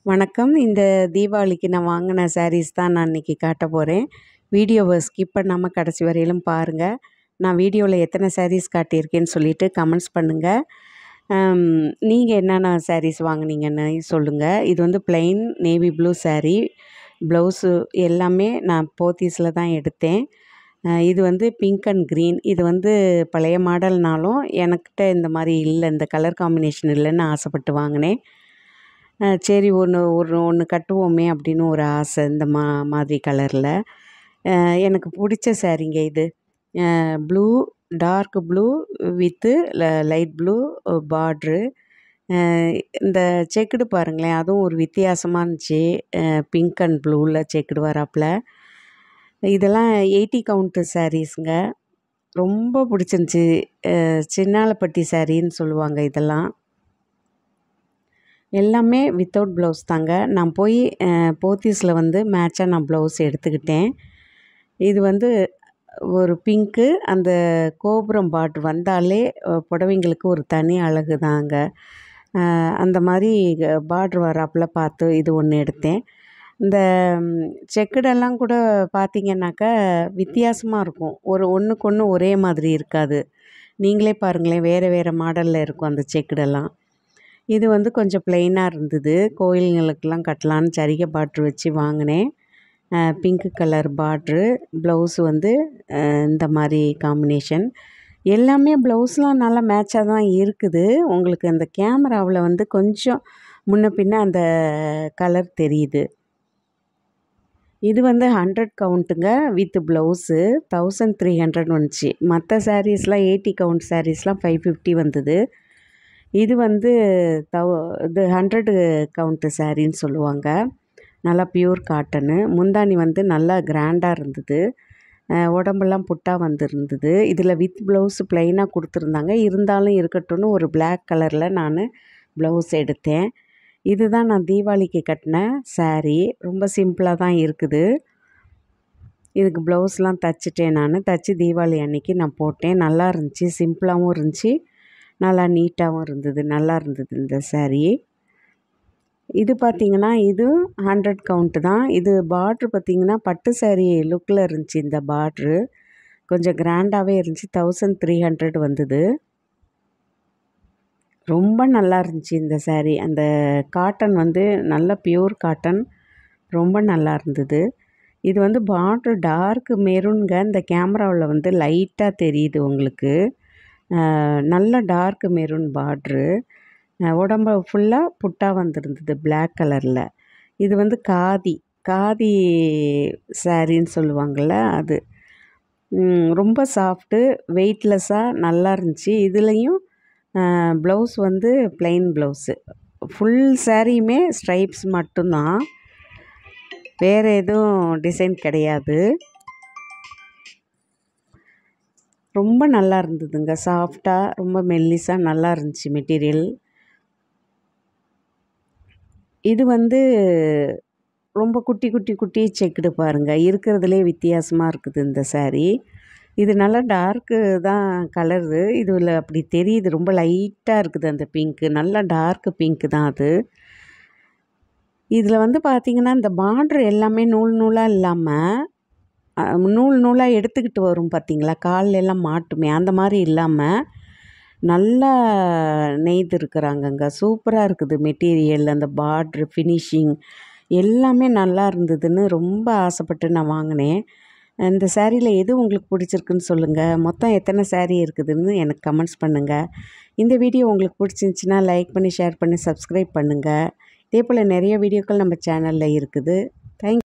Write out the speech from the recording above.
வணக்கம் இந்த தீபாவளிக்கு நான் வாங்கின சாரீஸ் தான் நான் இன்றைக்கி காட்ட போகிறேன் வீடியோவை ஸ்கிப் பண்ணாமல் கடைசி வரையிலும் பாருங்கள் நான் வீடியோவில் எத்தனை சாரீஸ் காட்டியிருக்கேன்னு சொல்லிவிட்டு கமெண்ட்ஸ் பண்ணுங்கள் நீங்கள் என்னென்ன சாரீஸ் வாங்குனீங்கன்னு சொல்லுங்கள் இது வந்து plain navy blue saree blouse எல்லாமே நான் போத்தீஸில் தான் எடுத்தேன் அஹ் இது வந்து பிங்க் அண்ட் க்ரீன் இது வந்து பழைய மாடல்னாலும் எனக்கிட்ட இந்த மாதிரி இல்லை இந்த கலர் காம்பினேஷன் இல்லைன்னு ஆசைப்பட்டு வாங்கினேன் அஹ் சரி ஒன்று ஒரு ஒன்று கட்டுவோமே அப்படின்னு ஒரு ஆசை இந்த மா மாதிரி கலரில் எனக்கு பிடிச்ச சாரீங்க இது blue dark blue with light blue border இந்த செக்குடு பாருங்களேன் அதுவும் ஒரு வித்தியாசமாக இருந்துச்சு பிங்க் அண்ட் ப்ளூவில் செக்குடு வராப்பில் இதெல்லாம் எயிட்டி கவுண்ட்டு சாரீஸுங்க ரொம்ப பிடிச்சிருந்துச்சி சின்னாலப்பட்டி சாரின்னு சொல்லுவாங்க இதெல்லாம் எல்லாமே வித்தவுட் ப்ளவுஸ் தாங்க நான் போய் போத்தீஸில் வந்து மேட்சாக நான் ப்ளவுஸ் எடுத்துக்கிட்டேன் இது வந்து ஒரு பிங்க்கு அந்த கோபுரம் பாட் வந்தாலே அஹ், புடவைங்களுக்கு ஒரு தனி அழகு தாங்க அஹ், அந்த மாதிரி பார்ட்ரு வராப்பில் பார்த்து இது ஒன்று எடுத்தேன் இந்த ம், செக்குடெல்லாம் கூட பார்த்தீங்கன்னாக்கா வித்தியாசமாக இருக்கும் ஒரு ஒன்றுக்கு ஒன்று ஒரே மாதிரி இருக்காது நீங்களே பாருங்களேன் வேறு வேறு மாடலில் இருக்கும் அந்த செக்குடெல்லாம் இது வந்து கொஞ்சம் ப்ளெயினாக இருந்தது கோயிலுங்களுக்கெல்லாம் கட்டலான்னு சரிகை பாட்ரு வச்சு வாங்கினேன் பிங்க் கலர் பார்ட்ரு ப்ளவுஸ் வந்து அஹ், இந்த மாதிரி காம்பினேஷன் எல்லாமே ப்ளவுஸ்லாம் நல்லா மேட்சாக தான் இருக்குது உங்களுக்கு அந்த கேமராவில் வந்து கொஞ்சம் முன்ன பின்ன அந்த கலர் தெரியுது இது வந்து ஹண்ட்ரட் கவுண்ட்டுங்க with blouse thousand three hundred வந்துச்சு மற்ற சாரீஸ்லாம் எயிட்டி கவுண்ட் சாரீஸ்லாம் ஃபைவ் ஃபிஃப்டி வந்தது இது வந்து தௌ இது ஹண்ட்ரடு கவுண்ட்டு சாரின்னு சொல்லுவாங்க நல்லா பியூர் காட்டனு முந்தானி வந்து நல்லா கிராண்டாக இருந்தது அஹ் உடம்பெல்லாம் புட்டா வந்திருந்தது இதில் வித் ப்ளவுஸ் ப்ளைனாக கொடுத்துருந்தாங்க இருந்தாலும் இருக்கட்டும்னு ஒரு Black கலரில் நான் ப்ளவுஸ் எடுத்தேன் இதுதான் நான் தீபாவளிக்கு கட்டின saree ரொம்ப சிம்பிளாக தான் இருக்குது இதுக்கு ப்ளவுஸ்லாம் தச்சுட்டேன் நான் தச்சு தீபாவளி அன்னைக்கு நான் போட்டேன் நல்லா இருந்துச்சு சிம்பிளாகவும் இருந்துச்சு நல்லா நீட்டாகவும் இருந்தது நல்லா இருந்தது இந்த saree இது பார்த்திங்கன்னா இது ஹண்ட்ரட் கவுண்ட்டு தான் இது பார்ட்ரு பார்த்திங்கன்னா பட்டு saree லுக்கில் இருந்துச்சு இந்த பார்ட்ரு கொஞ்சம் கிராண்டாகவே இருந்துச்சு தௌசண்ட் த்ரீ ஹண்ட்ரட் வந்தது ரொம்ப நல்லா இருந்துச்சு இந்த saree அந்த காட்டன் வந்து நல்ல பியூர் காட்டன் ரொம்ப நல்லா இருந்தது இது வந்து பார்ட்ரு டார்க் மெரூனுங்க இந்த கேமராவில் வந்து லைட்டாக தெரியுது உங்களுக்கு அஹ் நல்ல டார்க் மெரூன் பார்ட்ரு உடம்பு ஃபுல்லாக புட்டா வந்திருந்தது Black கலரில் இது வந்து காதி காதி சாரின்னு சொல்லுவாங்கள்ல அது ம், ரொம்ப சாஃப்ட்டு வெயிட்லெஸ்ஸாக நல்லா இருந்துச்சு இதுலேயும் ப்ளவுஸ் வந்து plain ப்ளவுஸு ஃபுல் சாரியுமே ஸ்ட்ரைப்ஸ் மட்டும்தான் வேறு எதுவும் டிசைன் கிடையாது ரொம்ப நல்லா இருந்ததுங்க சாஃப்டாக ரொம்ப மெல்லிஸாக நல்லா இருந்துச்சு மெட்டீரியல் இது வந்து ரொம்ப குட்டி குட்டி குட்டி செக்குடு பாருங்கள் இருக்கிறதுலே வித்தியாசமாக இருக்குது இந்த saree இது நல்லா டார்க்கு தான் கலரு இதில் அப்படி தெரியுது ரொம்ப லைட்டாக இருக்குது அந்த பிங்க்கு நல்லா டார்க்கு பிங்க்கு தான் அது இதில் வந்து பார்த்திங்கன்னா இந்த பார்ட்ரு எல்லாமே நூல் நூலாக இல்லாமல் நூல் நூலாக எடுத்துக்கிட்டு வரும் பார்த்தீங்களா கால்ல எல்லாம் மாட்டுமே அந்த மாதிரி இல்லாமல் நல்லா நெய்திருக்கிறாங்கங்க சூப்பராக இருக்குது மெட்டீரியல் அந்த பார்ட்ரு ஃபினிஷிங் எல்லாமே நல்லா இருந்ததுன்னு ரொம்ப ஆசைப்பட்டு நான் வாங்கினேன் இந்த சாரியில் எது உங்களுக்கு பிடிச்சிருக்குன்னு சொல்லுங்கள் மொத்தம் எத்தனை saree இருக்குதுன்னு எனக்கு கமெண்ட்ஸ் பண்ணுங்கள் இந்த வீடியோ உங்களுக்கு பிடிச்சிருந்துச்சின்னா லைக் பண்ணி ஷேர் பண்ணி சப்ஸ்கிரைப் பண்ணுங்கள் இதே போல் நிறைய வீடியோக்கள் நம்ம சேனலில் இருக்குது தேங்க்